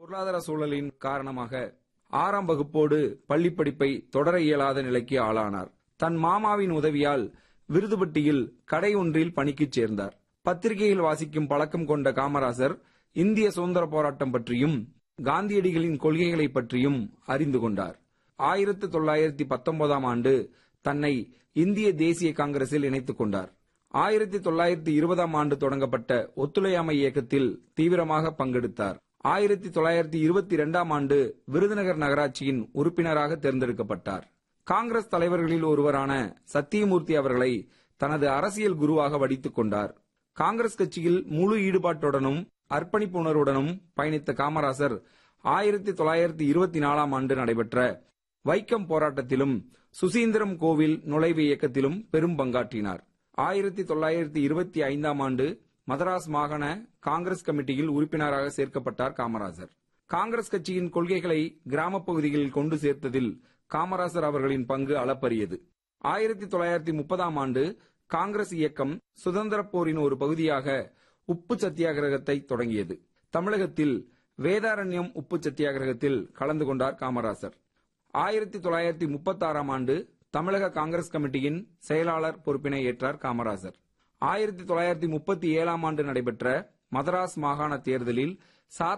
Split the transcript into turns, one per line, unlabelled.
பொருளாதார சூழலின் காரணமாக ஆறாம் வகுப்போடு பள்ளி படிப்பை தொடர இயலாத நிலைக்கு ஆளானார் தன் மாமாவின் உதவியால் விருதுபட்டியில் கடை ஒன்றில் பணிக்குச் சேர்ந்தார் பத்திரிகையில் வாசிக்கும் பழக்கம் கொண்ட காமராசர் இந்திய சுதந்திர போராட்டம் பற்றியும் காந்தியடிகளின் கொள்கைகளை பற்றியும் அறிந்து கொண்டார் ஆயிரத்தி தொள்ளாயிரத்தி பத்தொன்பதாம் ஆண்டு தன்னை இந்திய தேசிய காங்கிரஸில் இணைத்துக் கொண்டார் ஆயிரத்தி தொள்ளாயிரத்தி இருபதாம் ஆண்டு தொடங்கப்பட்ட ஒத்துழையாமை இயக்கத்தில் தீவிரமாக பங்கெடுத்தார் ஆயிரத்தி தொள்ளாயிரத்தி இருபத்தி இரண்டாம் ஆண்டு விருதுநகர் நகராட்சியின் உறுப்பினராக தேர்ந்தெடுக்கப்பட்டார் காங்கிரஸ் தலைவர்களில் ஒருவரான சத்தியமூர்த்தி அவர்களை தனது அரசியல் குருவாக வடித்துக் கொண்டார் காங்கிரஸ் கட்சியில் முழு ஈடுபாட்டுடனும் அர்ப்பணிப்பு உணர்வுடனும் பயணித்த காமராசர் ஆயிரத்தி தொள்ளாயிரத்தி இருபத்தி நாலாம் ஆண்டு நடைபெற்ற வைக்கம் போராட்டத்திலும் சுசீந்திரம் கோவில் நுழைவு இயக்கத்திலும் பெரும் பங்காற்றினார் ஆயிரத்தி தொள்ளாயிரத்தி இருபத்தி ஐந்தாம் ஆண்டு மதராஸ் மாகாண காங்கிரஸ் கமிட்டியில் உறுப்பினராக சேர்க்கப்பட்டார் காமராசர் காங்கிரஸ் கட்சியின் கொள்கைகளை கிராமப் பகுதிகளில் கொண்டு சேர்த்ததில் காமராசர் அவர்களின் பங்கு அளப்பரியது ஆயிரத்தி தொள்ளாயிரத்தி முப்பதாம் ஆண்டு காங்கிரஸ் இயக்கம் சுதந்திர போரின் ஒரு பகுதியாக உப்பு சத்தியாகிரகத்தை தொடங்கியது தமிழகத்தில் வேதாரண்யம் உப்பு சத்தியாகிரகத்தில் கலந்து கொண்டார் காமராசர் ஆயிரத்தி தொள்ளாயிரத்தி முப்பத்தாறாம் ஆண்டு தமிழக காங்கிரஸ் கமிட்டியின் செயலாளர் பொறுப்பினை ஏற்றார் காமராசர் ஆயிரத்தி தொள்ளாயிரத்தி முப்பத்தி ஏழாம் ஆண்டு நடைபெற்ற மதராஸ் மாகாண தேர்தலில் சா